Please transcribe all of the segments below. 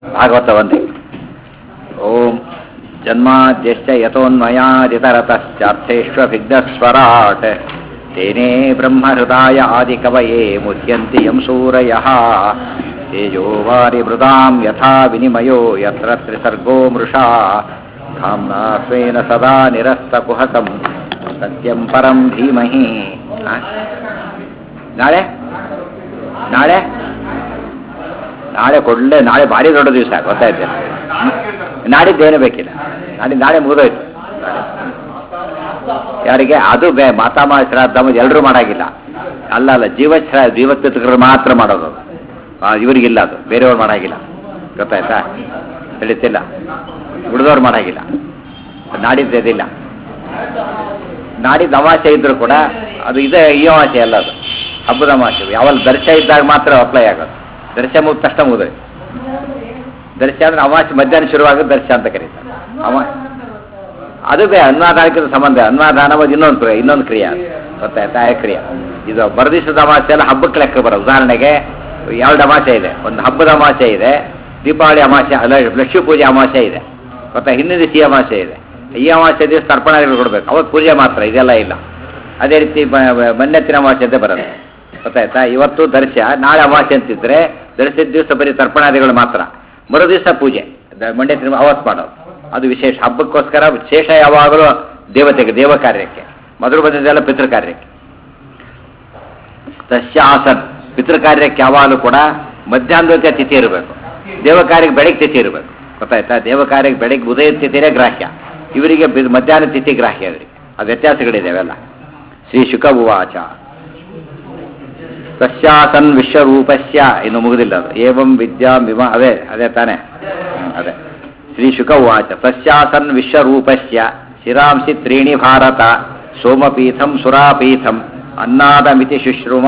ಭಾಗವತ ಒಂದೇ ಓಂ ಜನ್ಮಾದ್ಯಶ್ಚ ಯತೋನ್ಮಯಾದಿತರತಶ್ಚಾರ್ಥೇಷ್ವಭಿಘ್ನಸ್ವರಾಟ್ ತೇನೇ ಬ್ರಹ್ಮಹೃದಾಯ ಆದಿಕವಯೇ ಮುಹ್ಯಂತಿ ಯಂ ಸೂರಯಃ ತೇಜೋ ವಾರಿಮೃದಾಂ ಯಥಾ ವಿನಿಮಯೋ ಯತ್ರ ತ್ರಿಸರ್ಗೋ ಮೃಷಾ ಧಾಮ್ನಾ ಸ್ವೇನ ಸದಾ ನಿರಸ್ತಕುಹಕಂ ಸತ್ಯಂ ಪರಂ ಧೀಮಹಿ ಆ? ನಾಳೆ ನಾಳೆ ನಾಳೆ ಕೊಡ್ಲೆ ನಾಳೆ ಭಾರಿ ದೊಡ್ಡ ದಿವಸ ಗೊತ್ತಾಯ್ತು ನಾಡಿದ್ದೇನು ಬೇಕಿಲ್ಲ ನಾಳೆ ನಾಳೆ ಮುಗಿದೋಯ್ತು ಯಾರಿಗೆ ಅದು ಬೇ ಮಾತಾಮ ಶ್ರಾದ್ದ ಎಲ್ಲರೂ ಮಾಡಾಗಿಲ್ಲ ಅಲ್ಲ ಅಲ್ಲ ಜೀವ ಶ್ರಾ ಜೀವತ್ಪಿತೃಗಳು ಮಾತ್ರ ಮಾಡೋದು ಆ, ಇವರಿಗಿಲ್ಲ ಅದು ಬೇರೆಯವ್ರು ಮಾಡಾಗಿಲ್ಲ ಗೊತ್ತಾಯ್ತಾ ತಿಳಿತಿಲ್ಲ ಉಳಿದವ್ರು ಮಾಡಾಗಿಲ್ಲ ನಾಡಿದ್ದೇದಿಲ್ಲ ನಾಡಿದ್ದು ಅಮಾಸೆ ಇದ್ರೂ ಕೂಡ ಅದು ಇದೆ ಈ ಅಮಾಸೆ ಅಲ್ಲ ಅದು ಹಬ್ಬದ ಅಮಾಸೆ ಯಾವಲ್ಲಿ ದರ್ಶ ಇದ್ದಾಗ ಮಾತ್ರ ಅಪ್ಲೈ ಆಗೋದು ದರ್ಶ ಮುಗಿದ ತಕ್ಷಣ ಮುಗಿದೋಯ್ತು ದರ್ಶ ಅಂದ್ರೆ ಅಮಾಸೆ ಮಧ್ಯಾಹ್ನ ಶುರುವಾಗೋದು ದರ್ಶ ಅಂತ ಕರೀತಾರೆ ಅಮ ಅದು ಬೇ ಅನ್ವಾದಾನಕ್ಕೆ ಸಂಬಂಧ ಅನ್ವಾದಾನ ಅನ್ನೋದು ಇನ್ನೊಂದು ಕ್ರಿಯೆ ಇನ್ನೊಂದು ಕ್ರಿಯೆ ಅದು. ಗೊತ್ತಾಯ್ತಾ ಆ ಕ್ರಿಯೆ ಇದು ಬರದಿಸದ ಅಮಾಸೆ ಎಲ್ಲ ಹಬ್ಬಕ್ಕೆ ಲೆಕ್ಕ ಬರೋದು ಉದಾಹರಣೆಗೆ ಎರಡು ಅಮಾಸೆ ಇದೆ ಒಂದು ಹಬ್ಬದ ಅಮಾಸೆ ಇದೆ ದೀಪಾವಳಿ ಅಮಾಸೆ ಅಲ್ಲ ಲಕ್ಷ್ಮೀ ಪೂಜೆ ಅಮಾಸೆ ಇದೆ ಗೊತ್ತಾ ಹಿಂದಿನ ದಿವಸ ಈ ಅಮಾಸೆ ಇದೆ ಈ ಅಮಾಸೆ ದಿವಸ ತರ್ಪಣಗಳು ಕೊಡಬೇಕು ಅವತ್ತು ಪೂಜೆ ಮಾತ್ರ ಇದೆಲ್ಲ ಇಲ್ಲ ಅದೇ ರೀತಿ ಮನ್ನೆತ್ತಿನ ಅಮಾಸೆ ಅಂತ ಬರೋದು ಗೊತ್ತಾಯ್ತಾ ಇವತ್ತು ದರ್ಶ ನಾಳೆ ಅಮಾಸೆ ಅಂತಿದ್ರೆ ದರ್ಶದ ದಿವಸ ಬರೀ ತರ್ಪಣಾದಿಗಳು ಮಾತ್ರ ಮರು ದಿವಸ ಪೂಜೆ ದ- ಮಂಡ್ಯತ್ತಿನ ಅವತ್ತು ಮಾಡೋದು ಅದು ವಿಶೇಷ ಹಬ್ಬಕ್ಕೋಸ್ಕರ ವಿಶೇಷ ಯಾವಾಗಲೂ ದೇವತೆಗೆ ದೇವ ಕಾರ್ಯಕ್ಕೆ ಮೊದಲು ಬಂದಿದ್ದೆಲ್ಲ ಪಿತೃ ಕಾರ್ಯಕ್ಕೆ ತಸ್ಯ ಆಸನ್ ಪಿತೃ ಕಾರ್ಯಕ್ಕೆ ಯಾವಾಗಲೂ ಕೂಡ ಮಧ್ಯಾಹ್ನದ ತಿಥಿ ಇರಬೇಕು ದೇವ ಕಾರ್ಯಕ್ಕೆ ಬೆಳಗ್ಗೆ ತಿಥಿ ಇರಬೇಕು ಗೊತ್ತಾಯ್ತಾ ದೇವ ಕಾರ್ಯಕ್ಕೆ ಬೆಳಗ್ಗೆ ಉದಯ ತಿಥಿನೇ ಗ್ರಾಹ್ಯ ಇವರಿಗೆ ಬಿ- ಮಧ್ಯಾಹ್ನ ತಿಥಿ ಗ್ರಾಹ್ಯ ಅವರಿಗೆ ಅದು ವ್ಯತ್ಯಾಸಗಳಿದೆ ಅವೆಲ್ಲ ಶ್ರೀ ಶುಕ ಉವಾಚ ತಸ್ಯಾಸನ್ ವಿಶ್ವರೂಪಸ್ಯ ಇನ್ನು ಮುಗುದಿಲ್ಲ ಅದು ಏವಂ ವಿದ್ಯಾ ವಿಮ ಅದೇ ಅದೇ ತಾನೇ ಹ್ಮ್, ಅದೇ ಶ್ರೀ ಶುಕ ಉವಾಚ ತಸ್ಯಾಸನ್ ವಿಶ್ವರೂಪಸ್ಯ ಶಿರಾಂಸಿ ತ್ರೀಣಿ ಭಾರತ ಸೋಮಪೀಠಂ ಸುರಾಪೀಠಂ ಅನ್ನಾದಮಿತಿ ಶುಶ್ರುಮ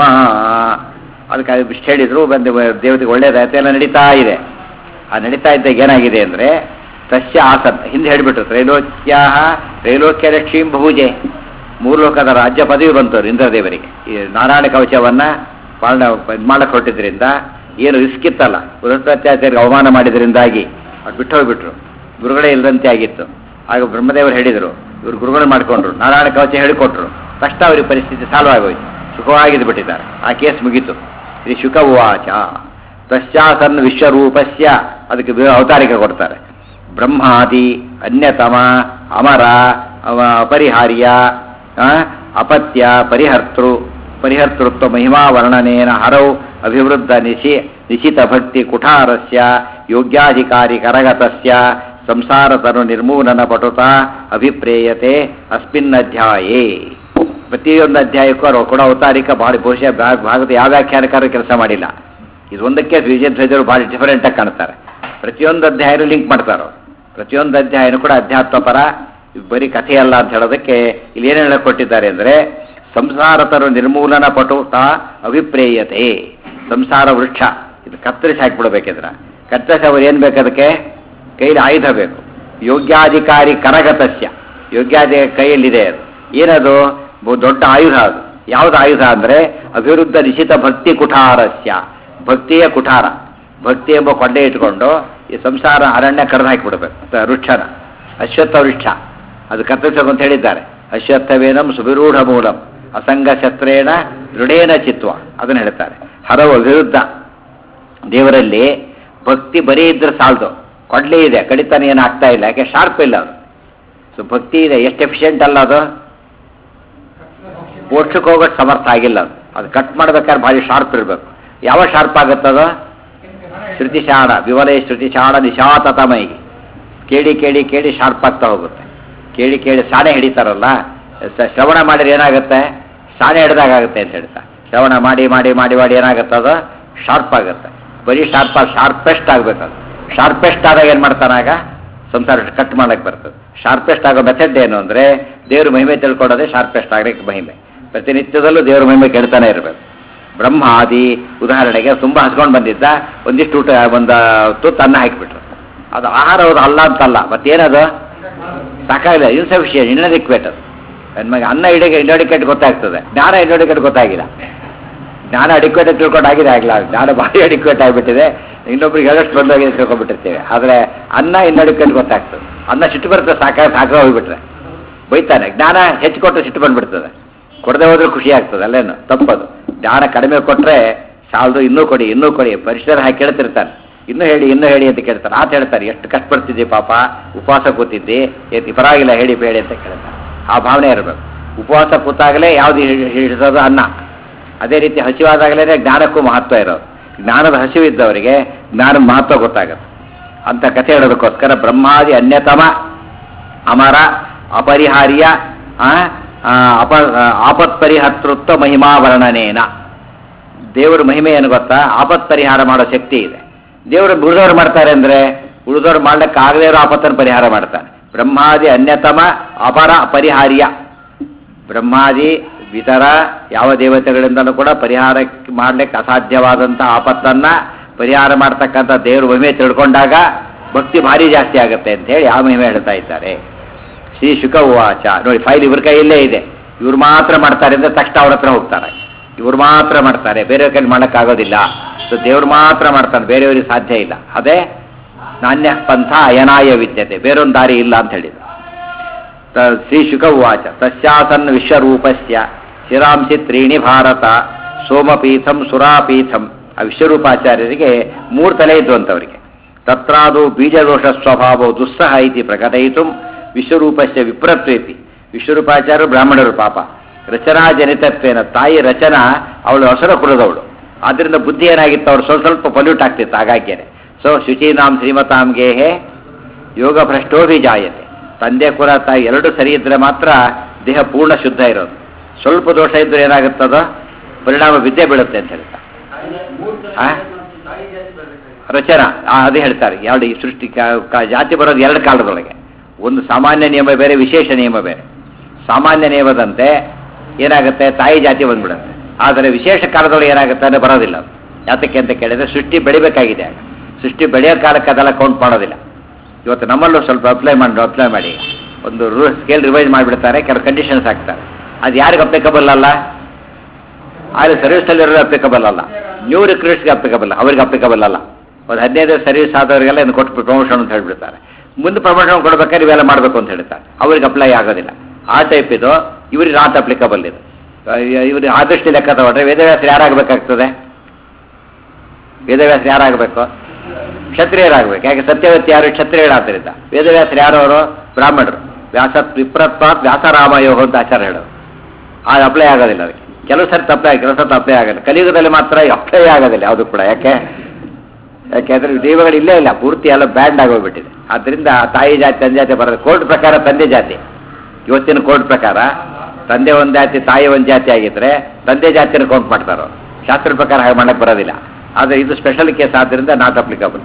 ಅದಕ್ಕೆ ಅದು ಇಷ್ಟು ಹೇಳಿದ್ರು ಬಂದು ದೇವತೆಗೆ ಒಳ್ಳೇದಾಯ್ತು ಎಲ್ಲ ನಡೀತಾ ಇದೆ ಆ ನಡೀತಾ ಇದ್ದಾಗ ಏನಾಗಿದೆ ಅಂದರೆ ತಸ್ಯ ಆಸನ್ ಹಿಂದೆ ಹೇಳಿಬಿಟ್ರು ತ್ರೈಲೋಕ್ಯ ತ್ರೈಲೋಕ್ಯ ಲಕ್ಷ್ಮೀಂ ಬಹುಜೆ ಮೂರು ಲೋಕದ ರಾಜ್ಯ ಪದವಿ ಬಂತು ಇಂದ್ರದೇವರಿಗೆ ಈ ನಾರಾಯಣ ಕವಚವನ್ನ ಪಾಲನ ಇದ್ ಮಾಡಕ್ ಹೊರಟಿದ್ರಿಂದ ಏನು ರಿಸ್ಕ್ ಇತ್ತಲ್ಲ ಬೃಹಸ್ಪತ್ಯಾಚಾರ್ಯರಿಗೆ ಅವಮಾನ ಮಾಡಿದ್ರಿಂದಾಗಿ ಅದು ಬಿಟ್ಟು ಹೋಗ್ಬಿಟ್ರು ಗುರುಗಳೇ ಇಲ್ಲದಂತೆ ಆಗಿತ್ತು ಆಗ ಬ್ರಹ್ಮದೇವರು ಹೇಳಿದರು ಇವರು ಗುರುಗಳು ಮಾಡಿಕೊಂಡ್ರು ನಾರಾಯಣ ಕವಚ ಹೇಳಿಕೊಟ್ರು ತಕ್ಷಣ ಅವರಿಗೆ ಪರಿಸ್ಥಿತಿ ಸಾಲ್ವ್ ಆಗೋಯ್ತು ಸುಖವಾಗಿದ್ದು ಬಿಟ್ಟಿದ್ದಾರೆ ಆ ಕೇಸ್ ಮುಗೀತು ಶ್ರೀ ಶುಕ ಉವಾಚ ತಶ್ಚಾಸನ್ ವಿಶ್ವರೂಪಸ್ಯ ಅದಕ್ಕೆ ಬೇರೆ ಅವತಾರಿಕೆ ಕೊಡ್ತಾರೆ ಬ್ರಹ್ಮಾದಿ ಅನ್ಯತಮ ಅಮರ ಅವ- ಅಪರಿಹಾರ್ಯ ಆ, ಅಪತ್ಯ ಪರಿಹರ್ತೃ ಪರಿಹರ್ತೃತ್ವ ಮಹಿಮಾ ವರ್ಣನೇನ ಹರೌ ಅಭಿವೃದ್ಧ ನಿಶಿ ನಿಶಿತ ಭಕ್ತಿ ಕುಠಾರಸ್ಯ ಯೋಗ್ಯಾಧಿಕಾರಿ ಕರಗತಸ್ಯ ಸಂಸಾರತನು ನಿರ್ಮೂಲನ ಪಟುತ ಅಭಿಪ್ರೇಯತೆ ಅಸ್ಮಿನ್ ಅಧ್ಯಾಯೇ ಪ್ರತಿಯೊಂದು ಅಧ್ಯಾಯಕ್ಕೂ ಅವರು ಕೂಡ ಅವತಾರಿಕ ಭಾಳ ಬಹುಶಃ ಭಾ- ಭಾಗದ ಯಾವ ವ್ಯಾಖ್ಯಾನಕಾರರು ಕೆಲಸ ಮಾಡಿಲ್ಲ ಇದೊಂದಕ್ಕೆ ವಿಜಯಧ್ವಜರು ಭಾಳ ಡಿಫರೆಂಟಾಗಿ ಕಾಣ್ತಾರೆ ಪ್ರತಿಯೊಂದು ಅಧ್ಯಾಯನೂ ಲಿಂಕ್ ಮಾಡ್ತಾರೆ ಅವ್ರು. ಪ್ರತಿಯೊಂದು ಅಧ್ಯಾಯನೂ ಕೂಡ ಅಧ್ಯಾತ್ಮ ಪರ ಇದು ಬರೀ ಕಥೆಯಲ್ಲ ಅಂತ ಹೇಳೋದಕ್ಕೆ ಇಲ್ಲಿ ಏನೇನು ಹೇಳಿಕೊಟ್ಟಿದ್ದಾರೆ ಅಂದರೆ ಸಂಸಾರತರು ನಿರ್ಮೂಲನ ಪಟುತ ಅಭಿಪ್ರೇಯತೆ ಸಂಸಾರ ವೃಕ್ಷ ಇದು ಕತ್ತರಿಸಿ ಹಾಕಿಬಿಡ್ಬೇಕಿದ್ರ ಕತ್ತರಿಸಿ ಅವ್ರು ಏನು ಬೇಕು ಅದಕ್ಕೆ ಕೈಲಿ ಆಯುಧ ಬೇಕು ಯೋಗ್ಯಾಧಿಕಾರಿ ಕರಗತಸ್ಯ ಯೋಗ್ಯಾಧಿ ಕೈಯಲ್ಲಿದೆ ಅದು ಏನದು ಬಹು ದೊಡ್ಡ ಆಯುಧ ಅದು ಯಾವ್ದು ಆಯುಧ ಅಂದರೆ ಅಭಿವೃದ್ಧ ನಿಶಿತ ಭಕ್ತಿ ಕುಠಾರಸ್ಯ ಭಕ್ತಿಯ ಕುಠಾರ ಭಕ್ತಿ ಎಂಬ ಕೊಂಡೆ ಇಟ್ಕೊಂಡು ಈ ಸಂಸಾರ ಅರಣ್ಯ ಕರೆದು ಹಾಕಿಬಿಡ್ಬೇಕು ತ- ವೃಕ್ಷನ ಅಶ್ವತ್ಥ ವೃಕ್ಷ ಅದು ಕತ್ತರಿಸಬೇಕು ಅಂತ ಹೇಳಿದ್ದಾರೆ ಅಶ್ವತ್ಥವೇನಂ ಸುವಿರೂಢ ಮೂಲಂ ಅಸಂಗ ಶಸ್ತ್ರೇಣ ದೃಢೇನ ಚಿತ್ವ ಅದನ್ನು ಹೇಳ್ತಾರೆ ಹರವು ವಿರುದ್ಧ ದೇವರಲ್ಲಿ ಭಕ್ತಿ ಬರೀ ಇದ್ರೆ ಸಾಲದು ಕೊಡ್ಲೇ ಇದೆ ಕಡಿತಾನೆ ಏನು ಆಗ್ತಾ ಇಲ್ಲ ಯಾಕೆ ಶಾರ್ಪ್ ಇಲ್ಲ ಅದು ಸೊ ಭಕ್ತಿ ಇದೆ ಎಷ್ಟು ಎಫಿಷಿಯೆಂಟ್ ಅಲ್ಲ ಅದು ಮೋಕ್ಷಕ್ಕೆ ಹೋಗೋಕ್ಕೆ ಸಮರ್ಥ ಆಗಿಲ್ಲ ಅದು ಅದು ಕಟ್ ಮಾಡ್ಬೇಕಾದ್ರೆ ಭಾರಿ ಶಾರ್ಪ್ ಇರಬೇಕು ಯಾವ ಶಾರ್ಪ್ ಆಗುತ್ತದು ಶ್ರುತಿಶಾಣ ವಿವಲೇ ಶ್ರುತಿಶಾಣ ನಿಶಾತತಮೈ ಕೇಳಿ ಕೇಳಿ ಕೇಳಿ ಶಾರ್ಪ್ ಆಗ್ತಾ ಹೋಗುತ್ತೆ ಕೇಳಿ ಕೇಳಿ ಸಾಣೆ ಹಿಡಿತಾರಲ್ಲ ಸ- ಶ್ರವಣ ಮಾಡಿದ್ರೆ ಏನಾಗುತ್ತೆ ಸಾಣೆ ಹಿಡ್ದಾಗುತ್ತೆ ಅಂತ ಹೇಳ್ತಾರೆ ಶ್ರವಣ ಮಾಡಿ ಮಾಡಿ ಮಾಡಿ ಮಾಡಿ ಏನಾಗುತ್ತೆ ಅದು ಶಾರ್ಪ್ ಆಗುತ್ತೆ ಬರೀ ಶಾರ್ಪ್ ಆಗಿ ಶಾರ್ಪೆಸ್ಟ್ ಆಗಬೇಕದು ಶಾರ್ಪೆಸ್ಟ್ ಆದಾಗ ಏನು ಮಾಡ್ತಾನಾಗ ಸಂಸಾರ ಕಟ್ ಮಾಡಕ್ಕೆ ಬರ್ತದೆ ಶಾರ್ಪೆಸ್ಟ್ ಆಗೋ ಮೆಥಡ್ ಏನು ಅಂದರೆ ದೇವ್ರ ಮಹಿಮೆ ತಿಳ್ಕೊಳ್ಳೋದೇ ಶಾರ್ಪೆಸ್ಟ್ ಆಗಲಿಕ್ಕೆ ಮಹಿಮೆ ಪ್ರತಿನಿತ್ಯದಲ್ಲೂ ದೇವ್ರ ಮಹಿಮೆ ಕೇಳ್ತಾನೆ ಇರಬೇಕು ಬ್ರಹ್ಮ ಆದಿ ಉದಾಹರಣೆಗೆ ತುಂಬ ಹಸ್ಕೊಂಡು ಬಂದಿದ್ದ ಒಂದಿಷ್ಟು ಊಟ ಒಂದು ತುತ್ತು ಅನ್ನ ಹಾಕಿಬಿಟ್ರು ಅದು ಆಹಾರ ಹೌದು ಅಲ್ಲ ಅಂತಲ್ಲ ಮತ್ತೇನದು ಸಾಕಾಗಿಲ್ಲ ಇನ್ಸಫಿಷಿಯಂಟ್ ಇನ್ನಡಿಕ್ವೇಟ್ ಅದು ನಮಗೆ ಅನ್ನ ಇಡಕ್ಕೆ ಇಂಡೋಡಿಕೇಟ್ ಗೊತ್ತಾಗ್ತದೆ ಜ್ಞಾನ ಇಂಡೋಡಿಕೇಟ್ ಗೊತ್ತಾಗಿಲ್ಲ ಜ್ಞಾನ ಅಡಿಕ್ವೇಟ್ ತಿಳ್ಕೊಂಡು ಆಗಿದೆ ಆಗಲ್ಲ ಜ್ಞಾನ ಭಾರಿ ಅಡಿಕ್ವೇಟ್ ಆಗಿಬಿಟ್ಟಿದೆ ಇನ್ನೊಬ್ರಿಗೆ ಹೇಳಷ್ಟು ಬಂದೋಗಿದೆ ತಿಳ್ಕೊಂಡ್ಬಿಟ್ಟಿರ್ತೀವಿ ಆದರೆ ಅನ್ನ ಇನ್ನು ಅಡಿಕ್ವೇಟ್ ಗೊತ್ತಾಗ್ತದೆ ಅನ್ನ ಸಿಟ್ಟು ಬರುತ್ತೆ ಸಾಕಾಗಿ ಸಾಕ ಹೋಗ್ಬಿಟ್ರೆ ಬೈತಾನೆ ಜ್ಞಾನ ಹೆಚ್ಚು ಕೊಟ್ಟರೆ ಸಿಟ್ಟು ಬಂದ್ಬಿಡ್ತದೆ ಕೊಡದೆ ಹೋದ್ರೆ ಖುಷಿ ಆಗ್ತದೆ ಅಲ್ಲೇನು ತಪ್ಪದು ಜ್ಞಾನ ಕಡಿಮೆ ಕೊಟ್ಟರೆ ಸಾಲದು ಇನ್ನೂ ಕೊಡಿ ಇನ್ನೂ ಕೊಡಿ ಪರಿಸರ ಹಾಕಿ ಕೇಳ್ತಿರ್ತಾನೆ ಇನ್ನೂ ಹೇಳಿ ಇನ್ನೂ ಹೇಳಿ ಅಂತ ಕೇಳ್ತಾರೆ ಆತ ಹೇಳ್ತಾರೆ ಎಷ್ಟು ಕಷ್ಟಪಡ್ತಿದ್ದಿ ಪಾಪ ಉಪವಾಸ ಕೂತಿದ್ದಿ ಎತ್ತಿ ಪರವಾಗಿಲ್ಲ ಹೇಳಿ ಬೇಡಿ ಅಂತ ಕೇಳ್ತಾರೆ ಆ ಭಾವನೆ ಇರಬೇಕು ಉಪವಾಸ ಕೂತಾಗಲೇ ಯಾವುದು ಹಿಡಿಸೋದು ಅನ್ನ ಅದೇ ರೀತಿ ಹಸಿವಾದಾಗಲೇ ಜ್ಞಾನಕ್ಕೂ ಮಹತ್ವ ಇರೋದು ಜ್ಞಾನದ ಹಸಿವಿದ್ದವರಿಗೆ ಜ್ಞಾನದ ಮಹತ್ವ ಗೊತ್ತಾಗುತ್ತೆ ಅಂತ ಕಥೆ ಹೇಳೋದಕ್ಕೋಸ್ಕರ ಬ್ರಹ್ಮಾದಿ ಅನ್ಯತಮ ಅಮರ ಅಪರಿಹಾರ್ಯ ಆ, ಆ, ಅಪ ಆಪತ್ ಪರಿಹರ್ತೃತ್ವ ಮಹಿಮಾ ವರ್ಣನೇನ ದೇವರ ಮಹಿಮೆ ಏನು ಗೊತ್ತಾ ಆಪತ್ ಪರಿಹಾರ ಮಾಡೋ ಶಕ್ತಿ ಇದೆ ದೇವರು ಉಳಿದವ್ರು ಮಾಡ್ತಾರೆ ಅಂದ್ರೆ ಉಳಿದವ್ರು ಮಾಡ್ಲಿಕ್ಕೆ ಆಗದೇ ಇರೋ ಆಪತ್ತನ್ನು ಪರಿಹಾರ ಮಾಡ್ತಾನೆ ಬ್ರಹ್ಮಾದಿ ಅನ್ಯತಮ ಅಪರ ಅಪರಿಹಾರ್ಯ ಬ್ರಹ್ಮಾದಿ ಇತರ ಯಾವ ದೇವತೆಗಳಿಂದಲೂ ಕೂಡ ಪರಿಹಾರ ಮಾಡ್ಲಿಕ್ಕೆ ಅಸಾಧ್ಯವಾದಂಥ ಆಪತ್ತನ್ನ ಪರಿಹಾರ ಮಾಡ್ತಕ್ಕಂಥ ದೇವ್ರ ಮಹಿಮೆ ತಿಳ್ಕೊಂಡಾಗ ಭಕ್ತಿ ಭಾರಿ ಜಾಸ್ತಿ ಆಗುತ್ತೆ ಅಂತ ಹೇಳಿ ಆ ಮಹಿಮೆ ಹೇಳ್ತಾ ಇದ್ದಾರೆ ಶ್ರೀ ಶುಕ ಉವಾಚ ನೋಡಿ ಫೈಲ್ ಇವ್ರ ಕೈಯಲ್ಲೇ ಇದೆ ಇವ್ರು ಮಾತ್ರ ಮಾಡ್ತಾರೆ ಅಂದ್ರೆ ತಕ್ಷಣ ಅವ್ರ ಹತ್ರ ಹೋಗ್ತಾರೆ ಇವ್ರು ಮಾತ್ರ ಮಾಡ್ತಾರೆ ಬೇರೆಯವ್ರ ಕೈಲಿ ಮಾಡೋಕ್ಕಾಗೋದಿಲ್ಲ ಸೊ ದೇವ್ರು ಮಾತ್ರ ಮಾಡ್ತಾನೆ ಬೇರೆಯವ್ರಿಗೆ ಸಾಧ್ಯ ಇಲ್ಲ ಅದೇ ನಾಣ್ಯ ಪಂಥ ಅಯನಾಯ ವಿದ್ಯತೆ ಬೇರೊಂದು ದಾರಿ ಇಲ್ಲ ಅಂತ ಹೇಳಿದ್ರು ತ- ಶ್ರೀ ಶುಕ ಉವಾಚ ತಸ್ಯಾಸನ್ ವಿಶ್ವರೂಪಸ್ಯ ಶಿರಾಂಸಿ ತ್ರೀಣಿ ಭಾರತ ಸೋಮಪೀಠಂ ಸುರಾಪೀಠಂ ಆ ವಿಶ್ವರೂಪಾಚಾರ್ಯರಿಗೆ ಮೂರು ತಲೆ ಇದ್ದು ಅಂತವರಿಗೆ ತತ್ರಾದು ಬೀಜದೋಷ ಸ್ವಭಾವ ದುಸ್ಸಹ ಇತಿ ಪ್ರಕಟಯಿತು ವಿಶ್ವರೂಪಸ್ಯ ವಿಪ್ರತ್ವೇತಿ ವಿಶ್ವರೂಪಾಚಾರ್ಯರು ಬ್ರಾಹ್ಮಣರು ಪಾಪ ರಚನಾ ಜನಿತತ್ವೇನ ತಾಯಿ ರಚನಾ ಅವಳು ಹೊಸರ ಕುಲದವಳು ಆದ್ರಿಂದ ಬುದ್ಧಿ ಏನಾಗಿತ್ತು ಅವ್ರು ಸ್ವಲ್ಪ ಸ್ವಲ್ಪ ಪೊಲ್ಯೂಟ್ ಆಗ್ತಿತ್ತು ಹಾಗಾಗ್ಯೇನೆ ಸೊ ಶುಚೀನಾಂ ಶ್ರೀಮತಾಂ ಗೇಹೆ ಯೋಗ ಭ್ರಷ್ಟೋಭಿಜಾಯತೆ ತಂದೆ ಕುಲ ತಾಯಿ ಎರಡು ಸರಿ ಇದ್ರೆ ಮಾತ್ರ ದೇಹ ಪೂರ್ಣ ಶುದ್ಧ ಇರೋದು ಸ್ವಲ್ಪ ದೋಷ ಇದ್ರೆ ಏನಾಗುತ್ತದೋ ಪರಿಣಾಮ ವಿದ್ಯೆ ಬೀಳುತ್ತೆ ಅಂತ ಹೇಳ್ತಾರೆ ಆ? ರಚನಾ ಆ, ಅದೇ ಹೇಳ್ತಾರೆ ಎರಡು ಈ ಸೃಷ್ಟಿ ಕ- ಕ- ಜಾತಿ ಬರೋದು ಎರಡು ಕಾಲದೊಳಗೆ ಒಂದು ಸಾಮಾನ್ಯ ನಿಯಮ ಬೇರೆ ವಿಶೇಷ ನಿಯಮ ಬೇರೆ ಸಾಮಾನ್ಯ ನಿಯಮದಂತೆ ಏನಾಗುತ್ತೆ ತಾಯಿ ಜಾತಿ ಬಂದ್ಬಿಡುತ್ತೆ ಆದರೆ ವಿಶೇಷ ಕಾಲದೊಳಗೆ ಏನಾಗುತ್ತೆ ಅಂದ್ರೆ ಬರೋದಿಲ್ಲ ಅದು. ಯಾತಕ್ಕೆ ಅಂತ ಕೇಳಿದ್ರೆ ಸೃಷ್ಟಿ ಬೆಳಿಬೇಕಾಗಿದೆ ಆಗ ಸೃಷ್ಟಿ ಬೆಳೆಯೋ ಕಾಲಕ್ಕೆ ಅದೆಲ್ಲ ಕೌಂಟ್ ಮಾಡೋದಿಲ್ಲ ಇವತ್ತು ನಮ್ಮಲ್ಲೂ ಸ್ವಲ್ಪ ಅಪ್ಲೈ ಮಾಡಿ ಅಪ್ಲೈ ಮಾಡಿ ಒಂದು ರೂಲ್ ಸ್ಕೇಲ್ ರಿವೈಸ್ ಮಾಡಿಬಿಡ್ತಾರೆ ಕೆಲವು ಕಂಡೀಷನ್ಸ್ ಹಾಕ್ತಾರೆ ಅದು ಯಾರಿಗೆ ಅಪ್ಲಿಕಬಲ್ ಅಲ್ಲ ಆದರೆ ಸರ್ವಿಸಲ್ಲಿರೋ ಅಪ್ಲಿಕಬಲ್ ಅಲ್ಲ ನ್ಯೂ ರಿಕ್ರೂಟ್ಸ್ಗೆ ಅಪ್ಲಿಕಬಲ್ ಅವ್ರಿಗೆ ಅಪ್ಲಿಕಬಲ್ ಅಲ್ಲ ಒಂದು ಹದಿನೈದು ಸರ್ವಿಸ್ ಆದವರಿಗೆಲ್ಲ ಇದನ್ನು ಕೊಟ್ಟು ಪ್ರಮೋಷನ್ ಅಂತ ಹೇಳ್ಬಿಡ್ತಾರೆ ಮುಂದೆ ಪ್ರಮೋಷನ್ ಕೊಡ್ಬೇಕಾದ್ರೆ ಇವೆಲ್ಲ ಮಾಡಬೇಕು ಅಂತ ಹೇಳ್ತಾರೆ ಅವ್ರಿಗೆ ಅಪ್ಲೈ ಆಗೋದಿಲ್ಲ ಆ ಟೈಪ್ ಇದು ಇವ್ರಿಗೆ ನಾಟ್ ಅಪ್ಲಿಕಬಲ್ ಇದು ಇವ್ರಿಗೆ ಆದಷ್ಟು ಲೆಕ್ಕ ತಗೊಂಡ್ರೆ ವೇದವ್ಯಾಸರು ಯಾರಾಗಬೇಕಾಗ್ತದೆ ವೇದವ್ಯಾಸರು ಯಾರಾಗಬೇಕು ಕ್ಷತ್ರಿಯರಾಗಬೇಕು ಯಾಕೆ ಸತ್ಯವತಿ ಯಾರು ಕ್ಷತ್ರಿಯರಾದ್ದರಿಂದ ವೇದವ್ಯಾಸರು ಯಾರು ಅವರು ಬ್ರಾಹ್ಮಣರು ವ್ಯಾಸ ವಿಪ್ರತ್ವಾತ್ ವ್ಯಾಸರಾಮಯೋ ಅಂತ ಆಚಾರ ಹೇಳೋರು ಅದು ಅಪ್ಲೈ ಆಗೋದಿಲ್ಲ ಅದಕ್ಕೆ ಕೆಲವು ಸರ್ತಿ ಅಪ್ಲೈ ಕೆಲವು ಸರ್ತಿ ಅಪ್ಲೈ ಆಗೋಲ್ಲ ಕಲಿಯುಗದಲ್ಲಿ ಮಾತ್ರ ಅಪ್ಲೈ ಆಗೋದಿಲ್ಲ ಯಾವುದು ಕೂಡ ಯಾಕೆ ಯಾಕೆಂದ್ರೆ ದೈವಗಳು ಇಲ್ಲೇ ಇಲ್ಲ ಪೂರ್ತಿ ಎಲ್ಲ ಬ್ಯಾಂಡ್ ಆಗೋಗ್ಬಿಟ್ಟಿದೆ ಆದ್ದರಿಂದ ತಾಯಿ ಜಾತಿ ತಂದೆ ಜಾತಿ ಬರೋದು ಕೋರ್ಟ್ ಪ್ರಕಾರ ತಂದೆ ಜಾತಿ ಇವತ್ತಿನ ಕೋರ್ಟ್ ಪ್ರಕಾರ ತಂದೆ ಒಂದು ಜಾತಿ ತಾಯಿ ಒಂದು ಜಾತಿ ಆಗಿದ್ರೆ ತಂದೆ ಜಾತಿನ ಕೌಂಟ್ ಮಾಡ್ತಾರೆ ಅವ್ರು. ಶಾಸ್ತ್ರ ಪ್ರಕಾರ ಹಾಗೆ ಮಾಡಕ್ಕೆ ಬರೋದಿಲ್ಲ ಆದರೆ ಇದು ಸ್ಪೆಷಲ್ ಕೇಸ್ ಆದ್ದರಿಂದ ನಾಟ್ ಅಪ್ಲಿಕಬಲ್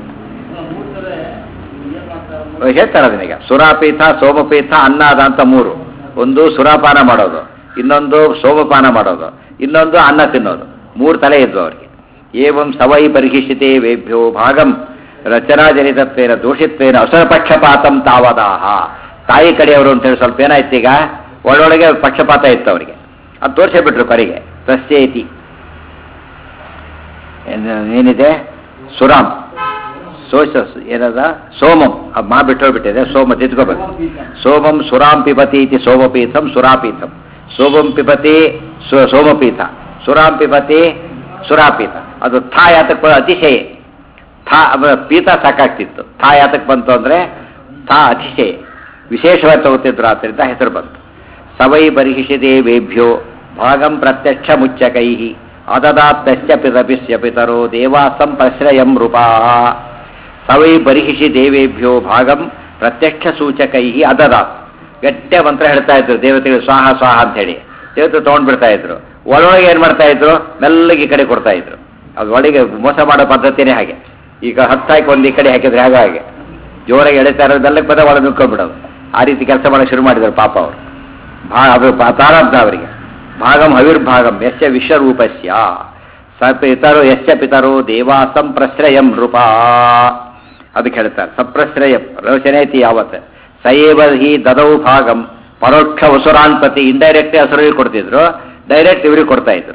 ಹೇಳ್ತಾರೆ ಅದನ್ನೀಗ ಸುರಾಪೀಠ ಸೋಮಪೀಠ ಅನ್ನಾದ ಅಂತ ಮೂರು ಒಂದು ಸುರಾಪಾನ ಮಾಡೋದು ಇನ್ನೊಂದು ಸೋಮಪಾನ ಮಾಡೋದು ಇನ್ನೊಂದು ಅನ್ನ ತಿನ್ನೋದು ಮೂರು ತಲೆ ಇದ್ವು ಅವರಿಗೆ ಏವಂ ಸವೈ ಪರಿಹಿಷಿತೆ ವೇಭ್ಯೋ ಭಾಗಂ ರಚನಾಜನಿತತ್ವೇನ ದೋಷಿತ್ವೇನ ಅಸರಪಕ್ಷಪಾತಂ ತಾವದಾಹ ತಾಯಿ ಕಡೆಯವರು ಅಂತೇಳಿ ಸ್ವಲ್ಪ ಏನಾಯ್ತು ಈಗ ಒಳೊಳಗೆ ಪಕ್ಷಪಾತ ಇತ್ತು ಅವರಿಗೆ ಅದು ತೋರಿಸೇ ಬಿಟ್ರು ಕಡೆಗೆ ತಸ್ಯೇತಿ ಏನ್- ಏನಿದೆ ಸುರಾಮ್ ಸೋಷ ಏನದ ಸೋಮಂ ಅದು ಮಾ ಬಿಟ್ಟೋಗ್ಬಿಟ್ಟಿದೆ ಸೋಮ ತಿದ್ಕೋಬೇಕು ಸೋಮಂ ಸುರಾಂ ಪಿಬತಿ ಇತಿ ಸೋಮಪೀಠಂ ಸುರಾಪೀಠಂ ಸೋಮಂ ಪಿಬತಿ ಸೋ- ಸೋಮಪೀಠ ಸುರಾಂ ಪಿಬತಿ ಸುರಾಪೀಠ ಅದು ಥಾ ಯಾತಕ್ಕೆ ಬಂದು ಅತಿಶಯ ಥಾ ಅವ- ಪೀಠ ಸಾಕಾಗ್ತಿತ್ತು ಥಾ ಯಾತಕ್ಕೆ ಬಂತು ಅಂದ್ರೆ ಥಾ ಅತಿಶಯ ವಿಶೇಷವಾಗಿ ತಗೋತಿದ್ರು ಆದ್ದರಿಂದ ಹೆಸರು ಬಂತು ಸವೈ ಬರ್ಹಿಷಿದೆ ವೇಭ್ಯೋ ಭಾಗಂ ಪ್ರತ್ಯಕ್ಷ ಮುಚ್ಚಕೈ ಅದದಾತ್ತಸ್ಯ ಪಿತಪಿಸ್ಯ ಪಿತರೋ ದೇವಾಸಂ ಪ್ರಶ್ರಯಂ ರೂಪಾ ಸವೈ ಬರ್ಹಿಷಿ ದೇವೇಭ್ಯೋ ಭಾಗಂ ಪ್ರತ್ಯಕ್ಷ ಸೂಚಕೈ ಅದದಾತ್ ಗಟ್ಟ ಮಂತ್ರ ಹೇಳ್ತಾ ಇದ್ರು ದೇವತೆಗಳು ಸ್ವಾಹ ಸ್ವಾಹ ಅಂತ ಹೇಳಿ ದೇವತೆ ತಗೊಂಡ್ಬಿಡ್ತಾ ಇದ್ರು ಒಳೊಳಗೆ ಏನ್ ಮಾಡ್ತಾ ಇದ್ರು ಮೆಲ್ಲಗೆ ಈ ಕಡೆ ಕೊಡ್ತಾ ಇದ್ರು ಅದು ಒಳಗೆ ಮೋಸ ಮಾಡೋ ಪದ್ಧತಿನೇ ಹಾಗೆ ಈಗ ಹತ್ತಾಕಿ ಒಂದು ಈ ಕಡೆ ಹಾಕಿದ್ರೆ ಹಾಗೆ ಹಾಗೆ ಜೋರಾಗಿ ಎಳಿತಾ ಇರೋದು ಮೆಲ್ಲಗೆ ಪದ ಒಳಗೆ ನುಕ್ಕೊಂಡ್ಬಿಡೋದು ಆ ರೀತಿ ಕೆಲಸ ಮಾಡಕ್ಕೆ ಶುರು ಮಾಡಿದ್ರು ಪಾಪ ಅವರು ಭಾ ಅದು ಪಾ- ಪ್ರಾರಬ್ಧ ಅವರಿಗೆ ಭಾಗಂ ಹವಿರ್ಭಾಗಂ ಯಶ್ಚ ವಿಶ್ವರೂಪಸ್ಯ ಸ ಪಿತರು ಯಶ್ಚ ಪಿತರು ದೇವಾಸಂ ಪ್ರಶ್ರಯಂ ನೃಪ ಅದಕ್ಕೆ ಹೇಳ್ತಾರೆ ಸಪ್ರಶ್ರಯಂ ರೋಚನೇತಿ ಯಾವತ್ ಸಯೇವ ಹಿ ದದೌ ಭಾಗಂ ಪರೋಕ್ಷ ವಸುರಾನ್ ಪ್ರತಿ ಇಂಡೈರೆಕ್ಟ್ ಹಸುರಿಗೆ ಕೊಡ್ತಿದ್ರು ಡೈರೆಕ್ಟ್ ಇವ್ರಿಗೆ ಕೊಡ್ತಾ ಇದ್ರು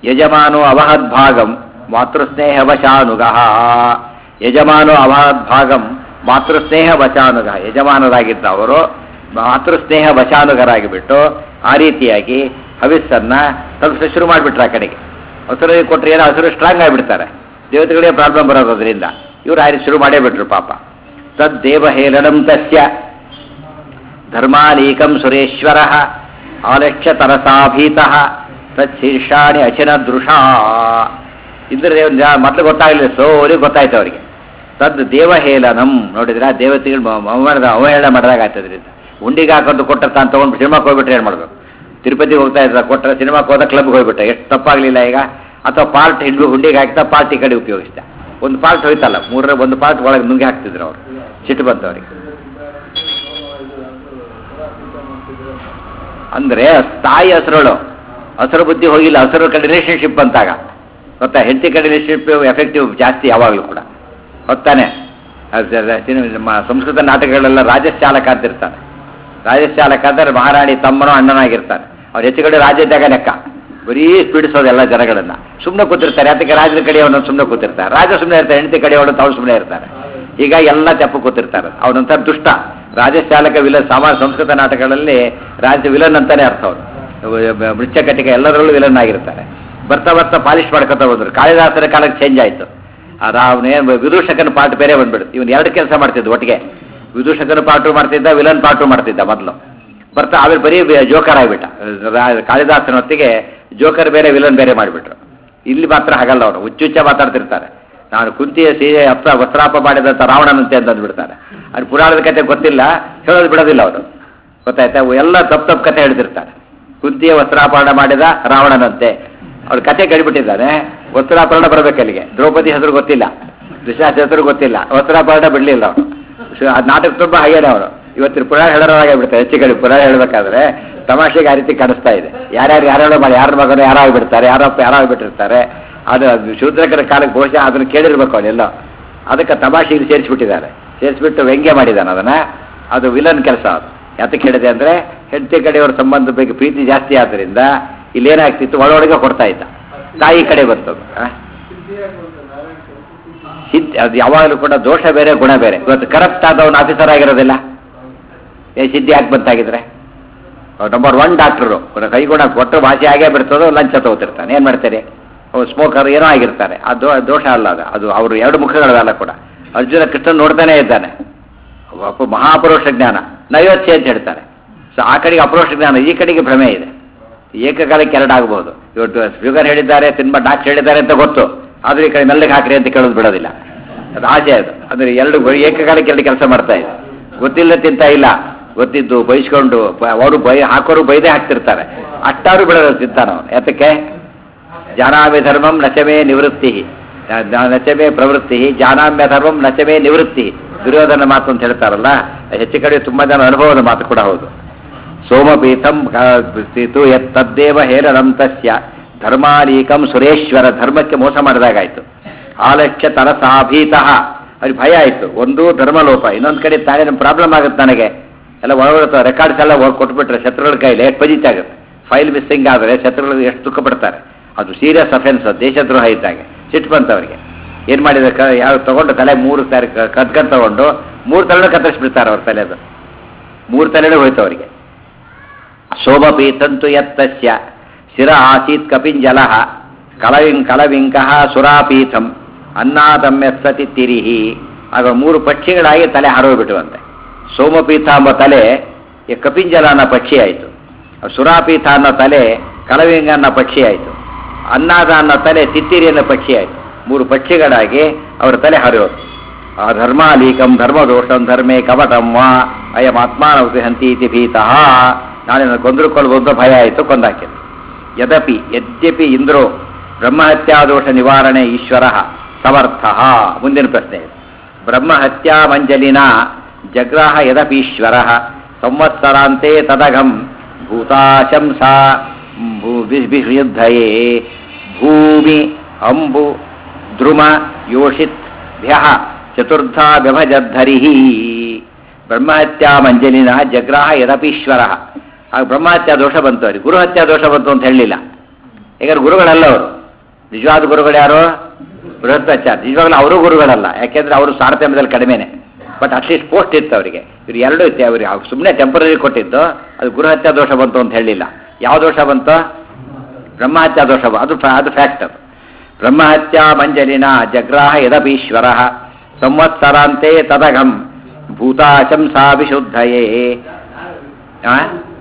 ಯಜಮಾನೋ ಅವಹದ್ಭಾಗಂ ಮಾತೃಸ್ನೇಹ ವಶಾನುಗ ಯಜಮಾನೋ ಅವಹದ್ಭಾಗಂ ಮಾತೃಸ್ನೇಹ ವಶಾನುಗ ಯಜಮಾನರಾಗಿದ್ದ ಅವರು ಮಾತೃಸ್ನೇಹ ವಶಾನುಗರಾಗಿ ಬಿಟ್ಟು ಆ ರೀತಿಯಾಗಿ ಹವಿಸ್ಸನ್ನ ತಲುಪಿಸ ಶುರು ಮಾಡಿಬಿಟ್ರು ಆ ಕಡೆಗೆ ಹಸಿರು ಕೊಟ್ಟರೆ ಏನೋ ಹಸಿರು ಸ್ಟ್ರಾಂಗ್ ಆಗಿಬಿಡ್ತಾರೆ ದೇವತೆಗಳಿಗೆ ಪ್ರಾಬ್ಲಮ್ ಬರೋದು ಅದರಿಂದ ಇವರು ಆ ರೀತಿ ಶುರು ಮಾಡೇ ಬಿಟ್ರು ಪಾಪ ತದ್ದೇವಹೇಳನಂ ತಸ್ಯ ಧರ್ಮಾನೀಕಂ ಸುರೇಶ್ವರ ಆಲಕ್ಷ್ಯ ತರಸಾಭೀತಃ ತತ್ಶೀರ್ಷಾಣಿ ಅಚಿನ ದೃಷಾ ಇದ್ರೆ ಮೊದಲು ಗೊತ್ತಾಗಲಿಲ್ಲ ಸೋರಿ ಗೊತ್ತಾಯ್ತು ಅವರಿಗೆ ತದ್ ದೇವಹೇಳನಂ ನೋಡಿದ್ರ ದೇವತೆಗಳು ಅವಮಾನದ ಅವಹೇಳನ ಮಾಡಿದಾಗ ಆಗ್ತದ್ರಿಂದ ಉಂಡಿಗೆ ಹಾಕೊಂಡು ಕೊಟ್ಟರ್ತ ಅಂತ ತಗೊಂಡು ಸಿನಿಮಾಕ್ಕೆ ಹೋಗ್ಬಿಟ್ರೆ ಏನು ಮಾಡಬೇಕು ತಿರುಪತಿಗೆ ಹೋಗ್ತಾ ಇದ್ದ ಕೊಟ್ಟರೆ ಸಿನಿಮಾಕ್ಕೆ ಹೋದ ಕ್ಲಬ್ಗೆ ಹೋಗ್ಬಿಟ್ಟೆ ಎಷ್ಟು ತಪ್ಪಾಗಲಿಲ್ಲ ಈಗ ಅಥವಾ ಪಾರ್ಟ್ ಹಿಡಿದು ಹುಂಡಿಗೆ ಹಾಕ್ತಾ ಪಾರ್ಟ್ ಈ ಕಡೆ ಉಪಯೋಗಿಸ್ದ ಒಂದು ಪಾರ್ಟ್ ಹೋಯ್ತಲ್ಲ ಮೂರರ ಒಂದು ಪಾರ್ಟ್ ಒಳಗೆ ನುಂಗಿ ಹಾಕ್ತಿದ್ರು ಅವರು ಸಿಟ್ಟು ಬಂತು ಅವರಿಗೆ ಅಂದ್ರೆ ತಾಯಿ ಹಸರಳು ಹಸರು ಬುದ್ಧಿ ಹೋಗಿಲ್ಲ ಹಸರು ಕಡೆ ರಿಲೇಶನ್ಶಿಪ್ ಅಂತಾಗ ಗೊತ್ತಾ ಹೆಂಡತಿ ಕಡೆ ರಿಲೇಶನ್ಶಿಪ್ ಎಫೆಕ್ಟಿವ್ ಜಾಸ್ತಿ ಯಾವಾಗಲೂ ಕೂಡ ಹೊತ್ತಾನೆ ನಮ್ಮ ಸಂಸ್ಕೃತ ನಾಟಕಗಳೆಲ್ಲ ರಾಜಶ್ಚಾಲಕ ಅಂತ ಇರ್ತಾನೆ ರಾಜಶ್ಚಾಲಕ ಅಂದರೆ ಮಹಾರಾಣಿ ತಮ್ಮನೋ ಅಣ್ಣನಾಗಿರ್ತಾನೆ ಅವ್ರು ಹೆಚ್ಚು ಕಡೆ ರಾಜ್ಯದಾಗ ಲೆಕ್ಕ ಬರೀ ಪೀಡಿಸೋದು ಎಲ್ಲ ಜನಗಳನ್ನ ಸುಮ್ಮನೆ ಕೂತಿರ್ತಾರೆ ಅದಕ್ಕೆ ರಾಜರ ಕಡೆಯವನು ಸುಮ್ಮನೆ ಕೂತಿರ್ತಾರೆ ರಾಜ ಸುಮ್ಮನೆ ಇರ್ತಾರೆ ಹೆಂಡತಿ ಕಡೆಯವನು ತಾವು ಸುಮ್ಮನೆ ಇರ್ತಾರೆ ಈಗ ಎಲ್ಲ ತೆಪ್ಪ ಕೂತಿರ್ತಾರೆ ಅವನಂತರ ದುಷ್ಟ ರಾಜಶ್ಚಾಲಕ ವಿಲನ್ ಸಾಮಾನ್ಯ ಸಂಸ್ಕೃತ ನಾಟಕಗಳಲ್ಲಿ ರಾಜ್ಯ ವಿಲನ್ ಅಂತಾನೆ ಅರ್ಥ ಅವರು ಮೃತ್ಯ ಕಟಿಕ ಎಲ್ಲದರಲ್ಲೂ ವಿಲನ್ ಆಗಿರ್ತಾರೆ ಬರ್ತಾ ಬರ್ತಾ ಪಾಲಿಶ್ ಮಾಡ್ಕೊತಾ ಹೋದ್ರು ಕಾಳಿದಾಸರ ಕಾಲಕ್ಕೆ ಚೇಂಜ್ ಆಯಿತು ಅದು ಅವನೇ ವಿದೂಷಕನ ಪಾಠ ಬೇರೆ ಬಂದ್ಬಿಡುತ್ತೆ ಇವನು ಎರಡು ಕೆಲಸ ಮಾಡ್ತಿದ್ದು ಒಟ್ಟಿಗೆ ವಿದೂಷಕನ ಪಾಠು ಮಾಡ್ತಿದ್ದ ವಿಲನ್ ಪಾಠು ಮಾಡ್ತಿದ್ದ ಮೊದಲು ಬರ್ತಾ ಆಮೇಲೆ ಬರೀ ಜೋಕರ್ ಆಗಿಬಿಟ್ಟ ಕಾಳಿದಾಸನ ಹೊತ್ತಿಗೆ ಜೋಕರ್ ಬೇರೆ ವಿಲನ್ ಬೇರೆ ಮಾಡಿಬಿಟ್ರು ಇಲ್ಲಿ ಮಾತ್ರ ಹಾಗಲ್ಲ ಅವರು ಹುಚ್ಚುಚ್ಚ ಮಾತಾಡ್ತಿರ್ತಾರೆ ನಾನು ಕುಂತಿಯ ಸೀರೆ ಅಪ್ಪ ವಸ್ತ್ರಾಪ ಮಾಡಿದಂಥ ರಾವಣನಂತೆ ಅಂತ ಅಂದ್ಬಿಡ್ತಾರೆ ಅದು ಪುರಾಣದ ಕತೆ ಗೊತ್ತಿಲ್ಲ ಹೇಳೋದು ಬಿಡೋದಿಲ್ಲ ಅವರು ಗೊತ್ತಾಯ್ತಾ ಅವು ಎಲ್ಲ ತಪ್ಪು ತಪ್ಪು ಕತೆ ಹೇಳ್ತಿರ್ತಾರೆ ಕುಂತಿಯ ವಸ್ತ್ರಾಪರಣ ಮಾಡಿದ ರಾವಣನಂತೆ ಅವ್ರ ಕತೆ ಕಡಿಬಿಟ್ಟಿದ್ದಾನೆ ವಸ್ತ್ರಾಪರಣ ಬರ್ಬೇಕು ಅಲ್ಲಿಗೆ ದ್ರೌಪದಿ ಹೆಸರು ಗೊತ್ತಿಲ್ಲ ದುಶಾಸ ಹೆಸರು ಗೊತ್ತಿಲ್ಲ ವಸ್ತ್ರಾಪರಣ ಬಿಡಲಿಲ್ಲ ಅವರು ಆ ನಾಟಕ ತುಂಬ ಹಾಗೇನೆ ಅವರು ಇವತ್ತಿನ ಪುರಾಣ ಹೇಳೋರಾಗಿಬಿಡ್ತಾರೆ ಹೆಚ್ಚು ಕಡೆ ಪುರಾಣ ಹೇಳಬೇಕಾದ್ರೆ ತಮಾಷೆಗೆ ಆ ರೀತಿ ಕಾಣಿಸ್ತಾ ಇದೆ ಯಾರ್ಯಾರು ಯಾರ್ಯಾರೋ ಮಾಡಿ ಯಾರ ಮಗನ ಯಾರೋ ಆಗಿಬಿಡ್ತಾರೆ ಯಾರಪ್ಪ ಯಾರೋ ಆಗಿಬಿಟ್ಟಿರ್ತಾರೆ ಅದು ಶೂದ್ರಕರ ಕಾಲಕ್ಕೆ ಬಹುಶಃ ಅದನ್ನು ಕೇಳಿರ್ಬೇಕು ಅವನೆಲ್ಲೋ ಅದಕ್ಕೆ ತಮಾಷೆಗೆ ಸೇರಿಸ್ಬಿಟ್ಟಿದ್ದಾರೆ ಸೇರಿಸ್ಬಿಟ್ಟು ವ್ಯಂಗ್ಯ ಮಾಡಿದ್ದಾನೆ ಅದನ್ನ ಅದು ವಿಲನ್ ಕೆಲಸ ಅದು ಯಾತಕ್ಕೆ ಹೇಳಿದೆ ಅಂದರೆ ಹೆಂಡತಿ ಕಡೆಯವರ ಸಂಬಂಧ ಬಗ್ಗೆ ಪ್ರೀತಿ ಜಾಸ್ತಿ ಆದ್ದರಿಂದ ಇಲ್ಲೇನಾಗ್ತಿತ್ತು ಒಳೊಳಗೆ ಕೊಡ್ತಾ ಇದ್ದ ತಾಯಿ ಕಡೆ ಬರ್ತದು ಆ? ಸಿದ್ಧ ಅದು ಯಾವಾಗಲೂ ಕೂಡ ದೋಷ ಬೇರೆ ಗುಣ ಬೇರೆ ಇವತ್ತು ಕರಪ್ಟ್ ಆದವನು ಆಫೀಸರ್ ಆಗಿರೋದಿಲ್ಲ ಏ ಸಿದ್ಧಿ ಯಾಕೆ ಬಂತಾಗಿದ್ರೆ ನಂಬರ್ ಒನ್ ಡಾಕ್ಟರು ಕೈಗುಣ ಕೊಟ್ಟರೆ ಭಾಷೆ ಆಗೇ ಬಿಡ್ತದೋ ಲಂಚ ತಗೋತಿರ್ತಾನೆ ಏನು ಮಾಡ್ತಾರೆ ಅವ್ರು ಸ್ಮೋಕರ್ ಏನೋ ಆಗಿರ್ತಾರೆ ಅದು ದೋಷ ಅಲ್ಲ ಅದು ಅದು ಅವರು ಎರಡು ಮುಖಗಳಲ್ಲ ಕೂಡ ಅರ್ಜುನ ಕೃಷ್ಣನ್ ನೋಡ್ತಾನೆ ಇದ್ದಾನೆ ಅಪ್ಪ ಮಹಾಪುರುಷ ಜ್ಞಾನ ನೈವತ್ಯ ಅಂತ ಹೇಳ್ತಾರೆ ಸೊ ಆ ಕಡೆಗೆ ಅಪರೋಕ್ಷ ಜ್ಞಾನ ಈ ಕಡೆಗೆ ಭ್ರಮೆ ಇದೆ ಏಕಕಾಲಕ್ಕೆ ಎರಡು ಆಗಬಹುದು ಇವತ್ತು ಶುಗರ್ ಹೇಳಿದ್ದಾರೆ ತಿನ್ಬ ಡಾಕ್ಟರ್ ಹೇಳಿದ್ದಾರೆ ಅಂತ ಗೊತ್ತು ಆದ್ರೆ ಈ ಕಡೆ ಮೆಲ್ಲಗೆ ಹಾಕ್ರಿ ಅಂತ ಕೇಳೋದು ಬಿಡೋದಿಲ್ಲ ಅದು ಆಸೆ ಅದು ಅಂದ್ರೆ ಎರಡು ಏಕಕಾಲಕ್ಕೆ ಎರಡು ಕೆಲಸ ಮಾಡ್ತಾ ಇದೆ ಗೊತ್ತಿಲ್ಲ ತಿಂತ ಇಲ್ಲ ಗೊತ್ತಿದ್ದು ಬೈಸ್ಕೊಂಡು ಪ- ಅವರು ಬೈ ಹಾಕೋರು ಬೈದೇ ಹಾಕ್ತಿರ್ತಾರೆ ಅಷ್ಟಾರು ಬಿಡೋದು ತಿಂತಾನ ಅವನು ಯಾತಕ್ಕೆ ಜಾನಾಮಿ ಧರ್ಮಂ ನಚಮೇ ನಿವೃತ್ತಿ ನ- ನಚಮೇ ಪ್ರವೃತ್ತಿ ಜಾನಾಮ್ಯ ಧರ್ಮಂ ನಚಮೇ ನಿವೃತ್ತಿ ದುರ್ಯೋಧನ ಮಾತು ಅಂತ ಹೇಳ್ತಾರಲ್ಲ ಹೆಚ್ಚು ಕಡೆ ತುಂಬಾ ಜನ ಅನುಭವದ ಮಾತು ಕೂಡ ಹೌದು ಸೋಮಪೀಠಂ ಸ್ಥಿತು ಯತ್ ತದ್ದೇವ ಹೇರನಂ ತಸ್ಯ ಧರ್ಮಾಲೀಕಂ ಸುರೇಶ್ವರ ಧರ್ಮಕ್ಕೆ ಮೋಸ ಮಾಡಿದಾಗಾಯ್ತು ಆಲಕ್ಷ್ಯ ತರಸಾಭೀತಃ ಅವ್ರಿಗೆ ಭಯ ಆಯ್ತು ಒಂದು ಧರ್ಮಲೋಪ ಇನ್ನೊಂದು ಕಡೆ ತಾನೇ ನಮ್ಮ ಪ್ರಾಬ್ಲಮ್ ಆಗುತ್ತೆ ನನಗೆ ಎಲ್ಲ ಒಳಗೊಳ್ಳುತ್ತೆ ರೆಕಾರ್ಡ್ಸ್ ಎಲ್ಲ ಹೋಗಿ ಕೊಟ್ಬಿಟ್ರೆ ಶತ್ರುಗಳ ಕೈಲಿ ಎಷ್ಟು ಪಜಿತ ಆಗುತ್ತೆ ಫೈಲ್ ಮಿಸ್ಸಿಂಗ್ ಆದರೆ ಶತ್ರುಗಳು ಎಷ್ಟು ದುಃಖ ಪಡ್ತಾರೆ ಅದು ಸೀರಿಯಸ್ ಅಫೆನ್ಸ್ ದೇಶದ್ರೋಹ ಇದ್ದಾಗೆ ಸಿಟ್ಟು ಬಂತು ಅವರಿಗೆ ಏನು ಮಾಡಿದ ಕ ಯಾವ ತಗೊಂಡು ತಲೆ ಮೂರು ಸಾರಿ ಕದ್ಕಂಡ್ ತಗೊಂಡು ಮೂರು ತಲೆನೂ ಕತ್ತರಿಸ್ಬಿಡ್ತಾರೆ ಅವ್ರ ತಲೆದು ಮೂರು ತಲೆನೂ ಹೋಯ್ತು ಅವರಿಗೆ ಸೋಮಪೀಠಂತು ಯತ್ತಸ್ಯ ಶಿರ ಆಸೀತ್ ಕಪಿಂಜಲ ಕಲವಿಂ ಕಲವಿಂಕಃ ಸುರಾಪೀಠಂ ಅನ್ನದಮ್ಯಸ್ಸತಿ ತಿರಿಹಿ ಆಗ ಮೂರು ಪಕ್ಷಿಗಳಾಗಿ ತಲೆ ಹಾರೋಗ್ಬಿಟ್ಟುವಂತೆ ಸೋಮಪೀಠ ಎಂಬ ತಲೆ ಈ ಕಪಿಂಜಲ ಅನ್ನೋ ಪಕ್ಷಿ ಆಯಿತು ಸುರಾಪೀಠ ಅನ್ನೋ ತಲೆ ಕಲವಿಂಗ ಅನ್ನೋ ಪಕ್ಷಿ ಆಯಿತು ಅನ್ನಾದ ಅನ್ನೋ ತಲೆ ತಿತ್ತಿರಿ ಅನ್ನೋ ಪಕ್ಷಿ ಆಯಿತು ಮೂರು ಪಕ್ಷಿಗಳಾಗಿ ಅವರ ತಲೆ ಹರಿಯೋದು ಆ ಧರ್ಮಾಲೀಕಂ ಧರ್ಮದೋಷಂ ಧರ್ಮೇ ಕಪಟಂ ವಾ ಅಯಂ ಆತ್ಮಾನವತಿ ಹಂತಿ ಇತಿ ಭೀತಃ ನಾಳೆ ನಾನು ಕೊಂದ್ರುಕೊಳ್ಬೋದು ಭಯ ಆಯಿತು ಕೊಂದಾಕಿದ್ದು ಯದಪಿ ಯದ್ಯಪಿ ಇಂದ್ರೋ ಬ್ರಹ್ಮಹತ್ಯಾದೋಷ ನಿವಾರಣೆ ಈಶ್ವರ ಸಮರ್ಥ ಮುಂದಿನ ಪ್ರಶ್ನೆ ಇದೆ ಬ್ರಹ್ಮಹತ್ಯಾ ಮಂಜಲಿನ ಜಗ್ರಾಹ ಯದಪೀಶ್ವರ ಸಂವತ್ಸರಾಂತೆ ತದಘಂ ಭೂತಾಶಂಸಾ ಯುದ್ಧಯೇ ಭೂಮಿ ಅಂಬು ದ್ರುಮ ಯೋಷಿತ್ ಭ್ಯ ಚತುರ್ಧಾ ವ್ಯಭಜದ್ಧರಿ ಬ್ರಹ್ಮಹತ್ಯಾ ಮಂಜಲಿನ ಜಗ್ರಾಹ ಯದಪೀಶ್ವರ ಆಗ ಬ್ರಹ್ಮಹತ್ಯಾ ದೋಷ ಬಂತು ಅವ್ರಿಗೆ ಗುರುಹತ್ಯಾ ದೋಷ ಬಂತು ಅಂತ ಹೇಳಲಿಲ್ಲ ಯಾಕಂದ್ರೆ ಗುರುಗಳಲ್ಲ ಅವರು ನಿಜವಾದ ಗುರುಗಳು ಯಾರು ಬೃಹತ್ತಾಚಾರ್ಯ ನಿಜವಾಗ್ಲೂ ಅವರು ಗುರುಗಳಲ್ಲ ಯಾಕೆಂದ್ರೆ ಅವರು ತಾರತಮ್ಯದಲ್ಲಿ ಕಡಿಮೆನೆ ಬಟ್ ಅಟ್ಲೀಸ್ಟ್ ಪೋಸ್ಟ್ ಇತ್ತು ಅವರಿಗೆ ಇವ್ರು ಎರಡೂ ಇತ್ತು ಅವ್ರಿಗೆ ಸುಮ್ಮನೆ ಟೆಂಪರರಿ ಕೊಟ್ಟಿದ್ದು ಅದು ಗುರುಹತ್ಯಾ ದೋಷ ಬಂತು ಅಂತ ಹೇಳಿಲ್ಲ ಯಾವ ದೋಷ ಬಂತು ಬ್ರಹ್ಮಹತ್ಯಾ ದೋಷ ಬ- ಅದು ಫ- ಅದು ಫ್ಯಾಕ್ಟ್ ಅದು ಬ್ರಹ್ಮಹತ್ಯಾ ಮಂಜಲಿನ ಜಗ್ರಾಹ ಯದಪೀಶ್ವರ ಸಂವತ್ಸರಾಂತೆ ತದಗಂ ಭೂತಾಶಂಸಾ ವಿಶುದ್ಧಯೇ ಆ?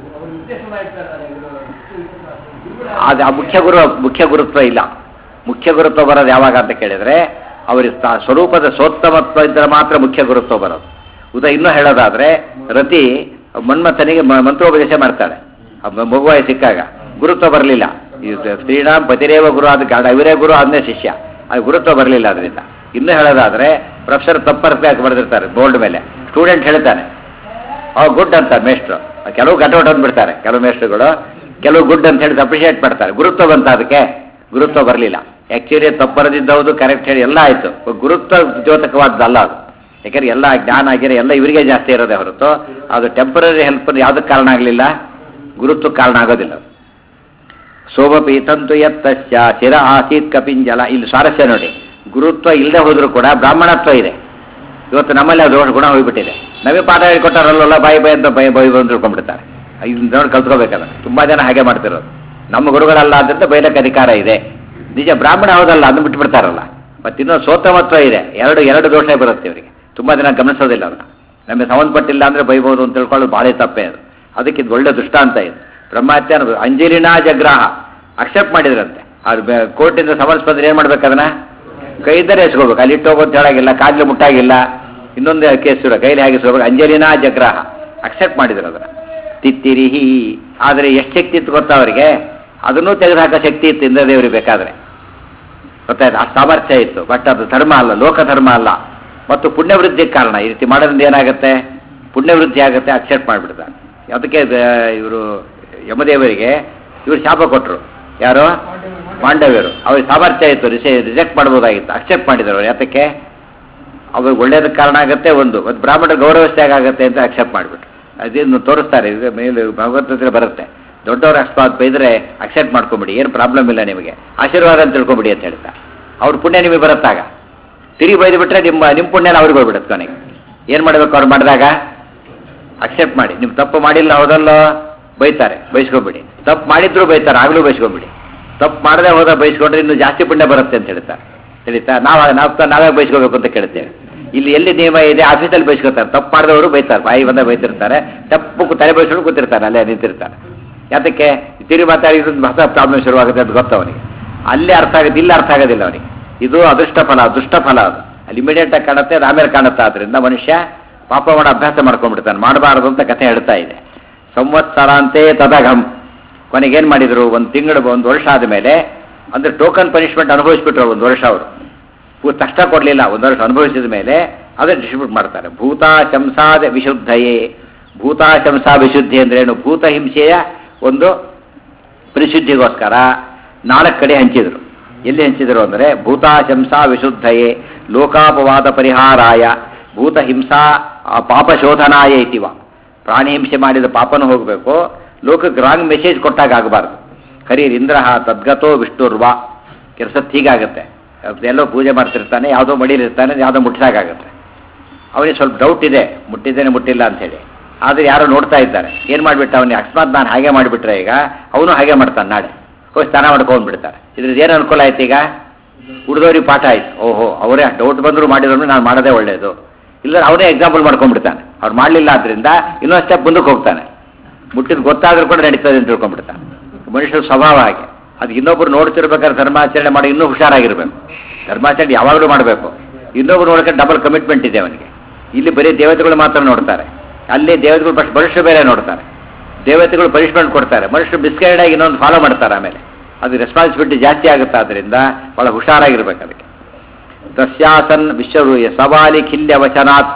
ಅದು ಆ ಮುಖ್ಯ ಗುರು ಮುಖ್ಯ ಗುರುತ್ವ ಇಲ್ಲ ಮುಖ್ಯ ಗುರುತ್ವ ಬರೋದು ಯಾವಾಗ ಅಂತ ಕೇಳಿದ್ರೆ ಅವರಿಗೆ ತ- ಸ್ವರೂಪದ ಸೋತ್ತಮತ್ವ ಇದ್ದರೆ ಮಾತ್ರ ಮುಖ್ಯ ಗುರುತ್ವ ಬರೋದು ಉದಾ ಇನ್ನೂ ಹೇಳೋದಾದ್ರೆ ರತಿ ಮನ್ಮಥನಿಗೆ ಮ- ಮಂತ್ರೋಪದೇಶ ಮಾಡ್ತಾಳೆ ಆ ಮ- ಮಗುವಾಗಿ ಸಿಕ್ಕಾಗ ಗುರುತ್ವ ಬರಲಿಲ್ಲ ಶ್ರೀರಾಮ್ ಪತಿರೇವ ಗುರು ಆದ ಗಾಢ ಇವರೇ ಗುರು ಆದ್ನೇ ಶಿಷ್ಯ ಅದು ಗುರುತ್ವ ಬರಲಿಲ್ಲ ಅದರಿಂದ ಇನ್ನೂ ಹೇಳೋದಾದ್ರೆ ಪ್ರೊಫೆಸರ್ ತಪ್ಪರ್ಥ ಬರೆದಿರ್ತಾರೆ ಬೋರ್ಡ್ ಮೇಲೆ ಸ್ಟೂಡೆಂಟ್ ಹೇಳ್ತಾನೆ ಅವ್ ಗುಡ್ ಅಂತಾರೆ ಮೇಷ್ಟ್ರು ಕೆಲವು ಗಟವಟ ಅಂದ್ಬಿಡ್ತಾರೆ ಕೆಲವು ಮೇಷ್ಟ್ರುಗಳು ಕೆಲವು ಗುಡ್ ಅಂತ ಹೇಳಿ ಅಪ್ರಿಷಿಯೇಟ್ ಮಾಡ್ತಾರೆ ಗುರುತ್ವ ಬಂತ ಅದಕ್ಕೆ ಗುರುತ್ವ ಬರಲಿಲ್ಲ ಆ್ಯಕ್ಚುಲಿ ತಪ್ಪರದಿದ್ದವುದು ಕರೆಕ್ಟ್ ಹೇಳಿ ಎಲ್ಲ ಆಯಿತು ಗುರುತ್ವ ದ್ಯೋತಕವಾದ್ದಲ್ಲ ಅದು ಯಾಕಂದ್ರೆ ಎಲ್ಲ ಜ್ಞಾನ ಆಗಿರೋ ಎಲ್ಲ ಇವರಿಗೆ ಜಾಸ್ತಿ ಇರೋದೇ ಹೊರತು ಅದು ಟೆಂಪರರಿ ಹೆಲ್ಪ್ ಯಾವುದಕ್ಕೆ ಕಾರಣ ಆಗಲಿಲ್ಲ ಗುರುತ್ವಕ್ಕೆ ಕಾರಣ ಆಗೋದಿಲ್ಲ ಅದು. ಸೋಮಪೀತಂತು ಯತ್ತಸ್ಯ ಶಿರ ಆಸೀತ್ ಕಪಿಂಜಲ ಇಲ್ಲಿ ಸ್ವಾರಸ್ಯ ನೋಡಿ ಗುರುತ್ವ ಇಲ್ಲದೆ ಹೋದ್ರೂ ಕೂಡ ಬ್ರಾಹ್ಮಣತ್ವ ಇದೆ ಇವತ್ತು ನಮ್ಮಲ್ಲಿ ಅದು ಗುಣ ಹೋಗ್ಬಿಟ್ಟಿದೆ ನಮಗೆ ಪಾಠ ಹೇಳ್ಕೊಟ್ಟಾರಲ್ಲ ಬಾಯಿ ಬಾಯಿ ಅಂತ ಬೈ ಬೈ ಬಂದು ತಿಳ್ಕೊಂಡ್ಬಿಡ್ತಾರೆ ಇದನ್ನ ನೋಡಿ ಕಲ್ತ್ಕೋಬೇಕಲ್ಲ ತುಂಬಾ ಜನ ಹಾಗೆ ಮಾಡ್ತಿರೋದು ನಮ್ಮ ಗುರುಗಳಲ್ಲ ಅಂತ ಬೈಲಕ್ಕೆ ಅಧಿಕಾರ ಇದೆ ನಿಜ ಬ್ರಾಹ್ಮಣ ಹೌದಲ್ಲ ಅದನ್ನ ಬಿಟ್ಬಿಡ್ತಾರಲ್ಲ ಮತ್ತೆ ಇನ್ನೊಂದು ಸೋತಮತ್ವ ಇದೆ ಎರಡು ಎರಡು ದೋಷ ಬರುತ್ತೆ ಇವರಿಗೆ ತುಂಬಾ ಜನ ಗಮನಿಸೋದಿಲ್ಲ ಅದನ್ನ ನಮಗೆ ಸಂಬಂಧಪಟ್ಟಿಲ್ಲ ಅಂದ್ರೆ ಬೈಬೋದು ಅಂತ ತಿಳ್ಕೊಳ್ಳೋದು ಭಾಳ ತಪ್ಪೇ ಅದು ಅದಕ್ಕೆ ಇದು ಒಳ್ಳೆ ದೃಷ್ಟಾಂತ ಇದು ಬ್ರಹ್ಮಹತ್ಯೆ ಅನ್ನೋದು ಅಂಜಲಿನಾ ಜಗ್ರಾಹ ಅಕ್ಸೆಪ್ಟ್ ಮಾಡಿದ್ರಂತೆ ಅವ್ರು ಕೋರ್ಟಿಂದ ಸಮನ್ಸ್ ಬಂದ್ರೆ ಏನು ಮಾಡ್ಬೇಕು ಅದನ್ನ ಕೈದರೆ ಎಸ್ಕೋಬೇಕು ಅಲ್ಲಿ ಇಟ್ಟು ಹೋಗೋದು ಹೇಳಾಗಿಲ್ಲ ಕಾಗ್ಲು ಮುಟ್ಟಾಗಿಲ್ಲ ಇನ್ನೊಂದು ಕೇಸ್ ಇರೋ ಕೈಲಿ ಹಾಗಿಸ್ಕೋಬೇಕು ಅಂಜಲಿನಾ ಜಗ್ರಾಹ ಅಕ್ಸೆಪ್ಟ್ ಮಾಡಿದ್ರು ಅದನ್ನ ತಿತ್ತಿರಿಹಿ ಆದರೆ ಎಷ್ಟು ಶಕ್ತಿ ಇತ್ತು ಗೊತ್ತಾ ಅವರಿಗೆ ಅದನ್ನೂ ತೆಗೆದುಹಾಕೋ ಶಕ್ತಿ ಇತ್ತು ಇಂದ್ರದೇವರಿಗೆ ಬೇಕಾದ್ರೆ ಗೊತ್ತಾಯ್ತು ಆ ಸಾಮರ್ಥ್ಯ ಇತ್ತು ಬಟ್ ಅದು ಧರ್ಮ ಅಲ್ಲ ಲೋಕ ಧರ್ಮ ಅಲ್ಲ ಮತ್ತು ಪುಣ್ಯವೃದ್ಧಿಗೆ ಕಾರಣ ಈ ರೀತಿ ಮಾಡೋದ್ರಿಂದ ಏನಾಗುತ್ತೆ ಪುಣ್ಯವೃದ್ಧಿ ಆಗುತ್ತೆ ಅಕ್ಸೆಪ್ಟ್ ಮಾಡಿಬಿಡ್ತಾರೆ ಅದಕ್ಕೆ ಇವರು ಯಮದೇವರಿಗೆ ಇವರು ಶಾಪ ಕೊಟ್ಟರು ಯಾರು ಮಾಂಡವ್ಯರು ಅವ್ರಿಗೆ ಸಾಮರ್ಥ್ಯ ಇತ್ತು ರಿಸೆ ರಿಜೆಕ್ಟ್ ಮಾಡ್ಬೋದಾಗಿತ್ತು ಅಕ್ಸೆಪ್ಟ್ ಮಾಡಿದ್ರು ಅವ್ರು ಯಾತಕ್ಕೆ ಅವ್ರಿಗೆ ಒಳ್ಳೇದಕ್ಕೆ ಕಾರಣ ಆಗುತ್ತೆ ಒಂದು ಮತ್ತು ಬ್ರಾಹ್ಮಣ ಗೌರವಸ್ಥೆಯಾಗ ಆಗುತ್ತೆ ಅಂತ ಅಕ್ಸೆಪ್ಟ್ ಮಾಡಿಬಿಟ್ರು ಅದನ್ನು ತೋರಿಸ್ತಾರೆ ಇದು ಮೇಲೆ ಭಗವದ್ಗೀತೆ ಬರುತ್ತೆ ದೊಡ್ಡವ್ರ ಅಕಸ್ಮಾತ್ ಬೈದ್ರೆ ಅಕ್ಸೆಪ್ಟ್ ಮಾಡ್ಕೊಂಬಿಡಿ ಏನು ಪ್ರಾಬ್ಲಮ್ ಇಲ್ಲ ನಿಮಗೆ ಆಶೀರ್ವಾದ ಅಂತ ತಿಳ್ಕೊಂಬಿಡಿ ಅಂತ ಹೇಳ್ತಾರೆ ಅವ್ರ ಪುಣ್ಯ ನಿಮಗೆ ಬರುತ್ತಾಗ ತಿರುಗಿ ಬೈದು ಬಿಟ್ರೆ ನಿಮ್ಮ ನಿಮ್ಮ ಪುಣ್ಯನ ಅವ್ರಿಗೆ ಹೋಗ್ಬಿಡುತ್ತೆ ಕೊನೆಗೆ ಏನು ಮಾಡಬೇಕು ಅವ್ರು ಮಾಡಿದಾಗ ಅಕ್ಸೆಪ್ಟ್ ಮಾಡಿ ನೀವು ತಪ್ಪು ಮಾಡಿಲ್ಲ ಹೌದಲ್ಲೋ ಬೈತಾರೆ ಬೈಸ್ಕೊಂಬಿಡಿ ತಪ್ಪು ಮಾಡಿದ್ರು ಬೈತಾರೆ ಆಗಲೂ ಬೈಸ್ಕೊಂಬಿಡಿ ತಪ್ಪು ಮಾಡದೆ ಹೋದ ಬೈಸ್ಕೊಂಡ್ರೆ ಇನ್ನು ಜಾಸ್ತಿ ಪುಣ್ಯ ಬರುತ್ತೆ ಅಂತ ಹೇಳ್ತಾರೆ ತಿಳಿತಾ ನಾವು ನಾವು ನಾವೇ ಬೈಸ್ಕೋಬೇಕು ಅಂತ ಕೇಳ್ತೇವೆ ಇಲ್ಲಿ ಎಲ್ಲಿ ನಿಯಮ ಇದೆ ಆಫೀಸಲ್ಲಿ ಬೈಸ್ಕೊತಾರೆ ತಪ್ಪು ಮಾಡಿದವರು ಬೈತಾರೆ ಬಾಯಿ ಬಂದ ಬೈತಿರ್ತಾರೆ ತಪ್ಪು ತಲೆ ಬೈಸ್ಕೊಂಡು ಕೂತಿರ್ತಾರೆ ಅಲ್ಲೇ ನಿಂತಿರ್ತಾರೆ ಯಾತಕ್ಕೆ ತಿರುಗಿ ಮಾತಾಡಿದ್ರು ಹೊಸ ಪ್ರಾಬ್ಲಮ್ ಶುರುವಾಗುತ್ತೆ ಅಂತ ಗೊತ್ತು ಅವನಿಗೆ ಅಲ್ಲಿ ಅರ್ಥ ಆಗುತ್ತೆ ಇಲ್ಲಿ ಅರ್ಥ ಆಗೋದಿಲ್ಲ ಅವನಿಗೆ ಇದು ಅದೃಷ್ಟ ಫಲ ದುಷ್ಟ ಫಲ ಅದು ಅಲ್ಲಿ ಇಮಿಡಿಯೇಟ್ ಆಗಿ ಕಾಣುತ್ತೆ ಅದು ಆಮೇಲೆ ಕಾಣುತ್ತೆ ಆದ್ರಿಂದ ಮನುಷ್ಯ ಪಾಪ ಮಾಡೋ ಅಭ್ಯಾಸ ಮಾಡ್ಕೊಂಡ್ಬಿಡ್ತಾನೆ ಮಾಡಬಾರದು ಅಂತ ಕಥೆ ಹೇಳ್ತಾ ಇದೆ ಸಂವತ್ಸರಾಂತೆ ತದಗಂ ಕೊನೆಗೇನು ಮಾಡಿದ್ರು ಒಂದು ತಿಂಗಳು ಒಂದು ವರ್ಷ ಆದಮೇಲೆ ಅಂದ್ರೆ ಟೋಕನ್ ಪನಿಷ್ಮೆಂಟ್ ಅನುಭವಿಸ್ಬಿಟ್ರು ಒಂದು ವರ್ಷ ಅವರು ಪೂ- ತಕ್ಷಣ ಕೊಡಲಿಲ್ಲ ಒಂದು ವರ್ಷ ಅನುಭವಿಸಿದ ಮೇಲೆ ಅದನ್ನು ಡಿಸ್ಟ್ರಿಬ್ಯೂಟ್ ಮಾಡ್ತಾರೆ ಭೂತಾಶಂಸಾದ ವಿಶುದ್ಧಯೇ ಭೂತಾಶಂಸಾ ವಿಶುದ್ಧಿ ಅಂದ್ರೇನು ಭೂತ ಹಿಂಸೆಯ ಒಂದು ಪರಿಶುದ್ಧಿಗೋಸ್ಕರ ನಾಲ್ಕು ಕಡೆ ಹಂಚಿದ್ರು ಎಲ್ಲಿ ಹಂಚಿದ್ರು ಅಂದರೆ ಭೂತಾಶಂಸಾ ವಿಶುದ್ಧಯೇ ಲೋಕಾಪವಾದ ಪರಿಹಾರಾಯ ಭೂತ ಹಿಂಸಾ ಆ, ಪಾಪಶೋಧನಾಯ ಇತಿವ ಪ್ರಾಣಿ ಹಿಂಸೆ ಮಾಡಿದ ಪಾಪನೂ ಹೋಗಬೇಕು ಲೋಕಕ್ಕೆ ರಾಂಗ್ ಮೆಸೇಜ್ ಕೊಟ್ಟಾಗ ಆಗಬಾರ್ದು ಕರೀರ್ ಇಂದ್ರ ತದ್ಗತೋ ವಿಷ್ಣುರ್ವ ಕೆಲಸ ಹೀಗಾಗುತ್ತೆ ಎಲ್ಲೋ ಪೂಜೆ ಮಾಡ್ತಿರ್ತಾನೆ ಯಾವುದೋ ಮಡಿಲಿರ್ತಾನೆ ಯಾವುದೋ ಮುಟ್ಟಾಗುತ್ತೆ ಅವನಿಗೆ ಸ್ವಲ್ಪ ಡೌಟ್ ಇದೆ ಮುಟ್ಟಿದ್ದೇನೆ ಮುಟ್ಟಿಲ್ಲ ಅಂತೇಳಿ ಆದರೆ ಯಾರೋ ನೋಡ್ತಾ ಇದ್ದಾರೆ ಏನು ಮಾಡಿಬಿಟ್ಟ ಅವನಿಗೆ ಅಕಸ್ಮಾತ್ ನಾನು ಹಾಗೆ ಮಾಡಿಬಿಟ್ರೆ ಈಗ ಅವನು ಹಾಗೆ ಮಾಡ್ತಾನೆ ನಾಳೆ ಹೋಗಿ ಸ್ನಾನ ಮಾಡ್ಕೊಂಡ್ಬಿಡ್ತಾರೆ ಇದ್ರದ್ದು ಏನು ಅನುಕೂಲ ಆಯ್ತು ಈಗ ಉಳಿದವ್ರಿಗೆ ಪಾಠ ಆಯ್ತು ಓಹೋ ಅವರೇ ಡೌಟ್ ಬಂದರೂ ಮಾಡಿದ್ರು ನಾನು ಮಾಡೋದೇ ಒಳ್ಳೆಯದು ಇಲ್ಲ ಅವನೇ ಎಕ್ಸಾಂಪಲ್ ಮಾಡ್ಕೊಂಡ್ಬಿಡ್ತಾನೆ ಅವ್ರು ಮಾಡಲಿಲ್ಲ ಆದ್ರಿಂದ ಇನ್ನೊಂದು ಸ್ಟೆಪ್ ಮುಂದಕ್ಕೆ ಹೋಗ್ತಾನೆ ಮುಟ್ಟಿದ ಗೊತ್ತಾದ್ರೂ ಕೂಡ ನಡೀತದೆ ಅಂತ ತಿಳ್ಕೊಂಡ್ಬಿಡ್ತಾನೆ ಮನುಷ್ಯರ ಸ್ವಭಾವ ಹಾಗೆ ಅದು ಇನ್ನೊಬ್ರು ನೋಡ್ತಿರ್ಬೇಕಾದ್ರೆ ಧರ್ಮಾಚರಣೆ ಮಾಡಿ ಇನ್ನೂ ಹುಷಾರಾಗಿರ್ಬೇಕು ಧರ್ಮಾಚರಣೆ ಯಾವಾಗಲೂ ಮಾಡಬೇಕು ಇನ್ನೊಬ್ರು ನೋಡೋಕೆ ಡಬಲ್ ಕಮಿಟ್ಮೆಂಟ್ ಇದೆ ಅವನಿಗೆ ಇಲ್ಲಿ ಬರೀ ದೇವತೆಗಳು ಮಾತ್ರ ನೋಡ್ತಾರೆ ಅಲ್ಲಿ ದೇವತೆಗಳು ಫಸ್ಟ್ ಮನುಷ್ಯರು ಬೇರೆ ನೋಡ್ತಾರೆ ದೇವತೆಗಳು ಪನಿಷ್ಮೆಂಟ್ ಕೊಡ್ತಾರೆ ಮನುಷ್ಯರು ಬಿಸ್ಕೈಡ್ ಆಗಿ ಇನ್ನೊಂದು ಫಾಲೋ ಮಾಡ್ತಾರೆ ಆಮೇಲೆ ಅದು ರೆಸ್ಪಾನ್ಸಿಬಿಲಿಟಿ ಜಾಸ್ತಿ ಆಗುತ್ತೆ ಆದ್ದರಿಂದ ಭಾಳ ಹುಷಾರಾಗಿರ್ಬೇಕು ಅದಕ್ಕೆ ತಸ್ಯಾಸನ್ ವಿಶ್ವರೂಯ ಸವಾಲಿ ಖಿಲ್ಯ ವಚನಾತ್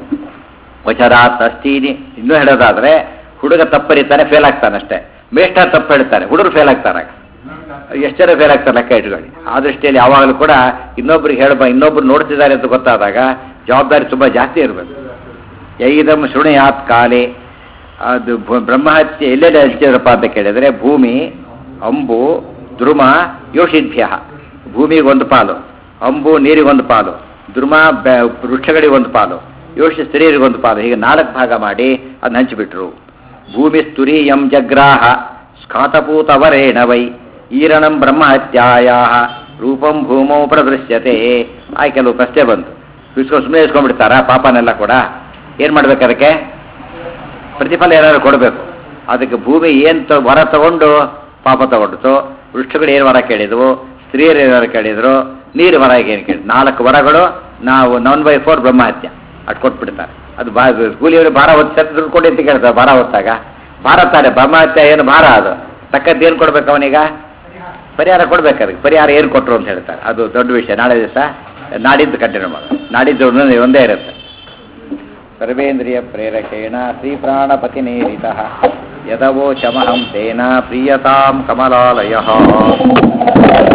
ವಚರಾತ್ ಅಸ್ತೀನಿ ಇನ್ನೂ ಹೇಳೋದಾದ್ರೆ ಹುಡುಗ ತಪ್ಪರಿತಾನೆ ಫೇಲ್ ಆಗ್ತಾನೆ ಅಷ್ಟೇ ಮೇಷ್ಠ ತಪ್ಪು ಹೇಳ್ತಾರೆ ಹುಡುಗರು ಫೇಲ್ ಆಗ್ತಾರೆ ಎಷ್ಟು ಜನ ಫೇಲ್ ಆಗ್ತಾರೆ ಲೆಕ್ಕ ಇಟ್ಕೊಳ್ಳಿ ಆ ದೃಷ್ಟಿಯಲ್ಲಿ ಯಾವಾಗಲೂ ಕೂಡ ಇನ್ನೊಬ್ರಿಗೆ ಹೇಳ್ಬ ಇನ್ನೊಬ್ರು ನೋಡ್ತಿದ್ದಾರೆ ಅಂತ ಗೊತ್ತಾದಾಗ ಜವಾಬ್ದಾರಿ ತುಂಬ ಜಾಸ್ತಿ ಇರಬೇಕು ಯೈದಂ ಶೃಣಯಾತ್ ಕಾಲೆ ಅದು ಭ- ಬ್ರಹ್ಮಹತ್ಯೆ ಎಲ್ಲೆಲ್ಲಿ ಹಚ್ಚಿದ್ರಪ್ಪ ಅಂತ ಕೇಳಿದ್ರೆ ಭೂಮಿ ಅಂಬು ಧ್ರುವ ಯೋಷಿಭ್ಯ ಭೂಮಿಗೆ ಒಂದು ಪಾಲು ಅಂಬು ನೀರಿಗೊಂದು ಪಾಲು ಧ್ರುವ ಬೆ- ವೃಕ್ಷಗಳಿಗೆ ಒಂದು ಪಾಲು ಯೋಷಿ ಸ್ತ್ರೀಯರಿಗೊಂದು ಪಾಲು ಹೀಗೆ ನಾಲ್ಕು ಭಾಗ ಮಾಡಿ ಅದನ್ನ ಹಂಚಿಬಿಟ್ರು ಭೂಮಿ ಸ್ತುರೀಯಂ ಜಗ್ರಾಹ ಸ್ಕಾತಪೂತವರೇಣ ವೈ ಈರಣಂ ಬ್ರಹ್ಮಹತ್ಯಾಯ ರೂಪಂ ಭೂಮೌ ಪ್ರದೃಶ್ಯತೆ ಆ ಕೆಲವು ಪ್ರಶ್ನೆ ಬಂತು ಇಸ್ಕೊಂಡು ಸುಮ್ಮನೆ ಇಸ್ಕೊಂಡ್ಬಿಡ್ತಾರಾ ಪಾಪನೆಲ್ಲ ಕೂಡ ಏನು ಮಾಡ್ಬೇಕು ಅದಕ್ಕೆ ಪ್ರತಿಫಲ ಏನಾದ್ರು ಕೊಡಬೇಕು ಅದಕ್ಕೆ ಭೂಮಿ ಏನು ತ ವರ ತಗೊಂಡು ಪಾಪ ತಗೊಂಡಿತು ವೃಕ್ಷಗಳು ಏನು ವರ ಕೇಳಿದ್ವು ಸ್ತ್ರೀಯರು ಏನಾರು ಕೇಳಿದ್ರು ನೀರು ವರ ಏನು ಕೇಳಿ ನಾಲ್ಕು ವರಗಳು ನಾವು ನನ್ ಬೈ ಫೋರ್ ಬ್ರಹ್ಮಹತ್ಯ ಅಟ್ ಕೊಟ್ಬಿಡ್ತಾರೆ ಅದು ಬಾ ಕೂಲಿಯವರು ಭಾರ ಹೊತ್ತು ಸತ್ತು ದುಡ್ಡು ಕೊಡಿ ಅಂತ ಕೇಳ್ತಾರೆ ಭಾರ ಹೊತ್ತಾಗ ಭಾರ ತಾರೆ ಬ್ರಹ್ಮಹತ್ಯ ಏನು ಭಾರ ಅದು ತಕ್ಕಂತ ಏನು ಕೊಡ್ಬೇಕು ಅವನೀಗ ಪರಿಹಾರ ಕೊಡ್ಬೇಕು ಅದಕ್ಕೆ ಪರಿಹಾರ ಏನು ಕೊಟ್ಟರು ಅಂತ ಹೇಳ್ತಾರೆ ಅದು ದೊಡ್ಡ ವಿಷಯ ನಾಳೆ ದಿವಸ ನಾಡಿದ್ದು ಕಂಟಿನ್ಯೂ ಮಾಡೋದು ನಾಡಿದ್ದು ಒಂದೇ- ಒಂದೇ ಇರುತ್ತೆ ಸರ್ವೇಂದ್ರಿಯ ಪ್ರೇರಕೇಣ ಶ್ರೀಪ್ರಾಣಪತಿನೇರಿತ ಯದವೋಚಮಹಂ ತೇನ ಪ್ರೀಯತಾಂ ಕಮಲಾಲಯ